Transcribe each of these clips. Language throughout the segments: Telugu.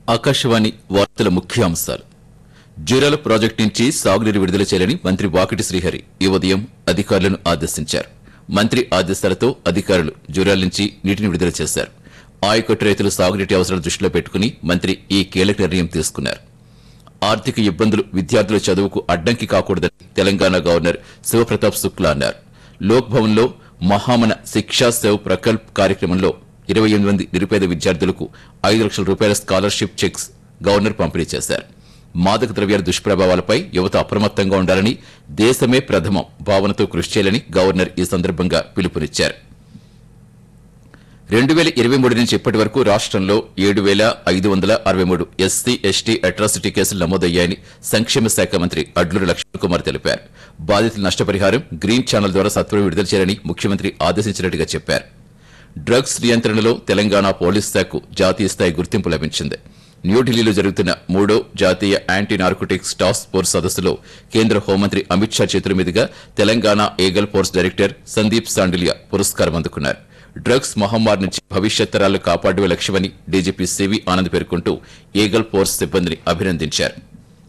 ఆకాశవాణి వార్తల ముఖ్యాంశాలు జూరాల ప్రాజెక్టు నుంచి సాగునీరు విడుదల చేయాలని మంత్రి వాకిటి శ్రీహరి ఈ ఉదయం అధికారులను ఆదేశించారు మంత్రి ఆదేశాలతో అధికారులు జూరాల నుంచి నీటిని విడుదల చేశారు ఆయకట్టు రైతుల సాగునీటి అవసరాలు దృష్టిలో పెట్టుకుని మంత్రి ఈ కీలక నిర్ణయం తీసుకున్నారు ఆర్థిక ఇబ్బందులు విద్యార్థుల చదువుకు అడ్డంకి కాకూడదని తెలంగాణ గవర్నర్ శివప్రతాప్ శుక్లా అన్నారు లోక్ భవన్లో మహామన శిక్షా సేవ్ ప్రకల్ప్ కార్యక్రమంలో ఇరవై ఎనిమిది మంది నిరుపేద విద్యార్థులకు ఐదు లక్షల రూపాయల స్కాలర్షిప్ చెక్స్ గవర్నర్ పంపిణీ చేశారు మాదక ద్రవ్యాల దుష్ప్రభావాలపై యువత అప్రమత్తంగా ఉండాలని దేశమే ప్రథమం భావనతో కృషి చేయాలని గవర్నర్ ఈ సందర్భంగా పిలుపునిచ్చారు రెండు వేల ఇరవై మూడు నుంచి ఇప్పటి వరకు రాష్ట్రంలో ఏడు వేల ఐదు వందల అరవై మూడు ఎస్సీ ఎస్టీ అట్రాసిటీ కేసులు నమోదయ్యాయని సంక్షేమ శాఖ మంత్రి అడ్లూరి లక్ష్మణ్ కుమార్ తెలిపారు బాధితుల నష్టపరిహారం గ్రీన్ ఛానల్ ద్వారా సత్వరం విడుదల చేయాలని ముఖ్యమంత్రి ఆదేశించినట్టుగా చెప్పారు డ్రగ్స్ నియంత్రణలో తెలంగాణ పోలీస్ శాఖకు జాతీయ స్థాయి గుర్తింపు లభించింది న్యూఢిల్లీలో జరుగుతున్న మూడో జాతీయ యాంటీ నార్కోటిక్స్ టాస్క్ ఫోర్స్ సదస్సులో కేంద్ర హోంమంత్రి అమిత్ షా చేతుల మీదుగా Telangana eagle force director Sandeep Sandilya పురస్కారం అందుకున్నారు డ్రగ్స్ మహమ్మారి నుంచి భవిష్యత్ తరాలను కాపాడమే లక్ష్యమని డీజీపీ సివి ఆనంద్ పేర్కొంటూ ఏగల్ ఫోర్స్ సిబ్బందిని అభినందించారు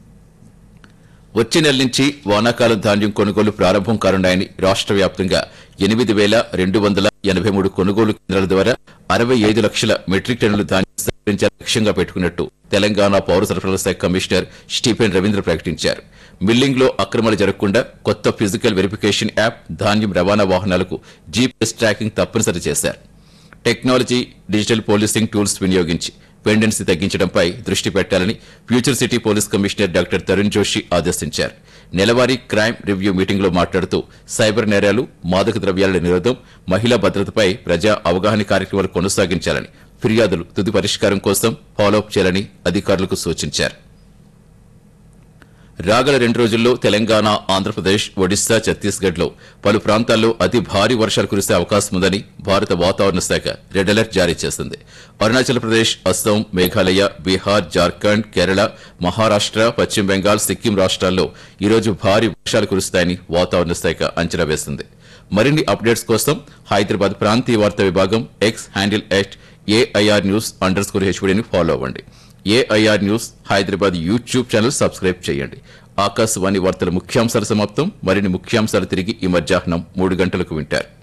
వచ్చే నెల నుంచి వానాకాలం ధాన్యం కొనుగోలు ప్రారంభం కానున్నాయని రాష్ట్ర వ్యాప్తంగా ఎనిమిది వేల రెండు వందల ఎనభై మూడు కొనుగోలు కేంద్రాల ద్వారా అరవై ఐదు లక్షల మెట్రిక్ టన్నుల ధాన్యం సేకరించే లక్ష్యంగా పెట్టుకున్నట్టు తెలంగాణ పౌర సరఫరాల శాఖ కమిషనర్ స్టీఫెన్ రవీంద్ర ప్రకటించారు మిల్లింగ్ లో అక్రమాలు జరగకుండా కొత్త ఫిజికల్ వెరిఫికేషన్ యాప్ ధాన్యం రవాణా వాహనాలకు జీపీఎస్ ట్రాకింగ్ తప్పనిసరి చేశారు టెక్నాలజీ డిజిటల్ పోలీసింగ్ టూల్స్ వినియోగించి పెండెన్సీ తగ్గించడంపై దృష్టి పెట్టాలని future city police commissioner doctor Tarun Joshi ఆదేశించారు నెలవారీ క్రైమ్ రివ్యూ మీటింగ్లో మాట్లాడుతూ సైబర్ నేరాలు మాదక ద్రవ్యాల నిరోధం మహిళా భద్రతపై ప్రజా అవగాహన కార్యక్రమాలు కొనసాగించాలని ఫిర్యాదులు తుది పరిష్కారం కోసం ఫాలోఅప్ చేయాలని అధికారులకు సూచించారు రాగల రెండు రోజుల్లో తెలంగాణ ఆంధ్రప్రదేశ్ ఒడిశా ఛత్తీస్గఢ్ లో పలు ప్రాంతాల్లో అతి భారీ వర్షాలు కురిసే అవకాశం ఉందని భారత వాతావరణ శాఖ రెడ్ అలర్ట్ జారీ చేసింది అరుణాచల్ ప్రదేశ్ అస్సాం మేఘాలయ బీహార్ జార్ఖండ్ కేరళ మహారాష్ట్ర పశ్చిమ బెంగాల్ సిక్కిం రాష్ట్రాల్లో ఈరోజు భారీ వర్షాలు కురుస్తాయని వాతావరణ శాఖ అంచనా వేసింది మరిన్ని అప్డేట్స్ కోసం హైదరాబాద్ ప్రాంతీయ వార్తా విభాగం X handle at AIR news underscore హెచ్వీడీని ఫాలో అవ్వండి AIR news Hyderabad YouTube channel subscribe చేయండి ఆకాశవాణి వార్తల ముఖ్యాంశాల సమాప్తం మరిన్ని ముఖ్యాంశాలు తిరిగి ఈ మధ్యాహ్నం మూడు గంటలకు వింటారు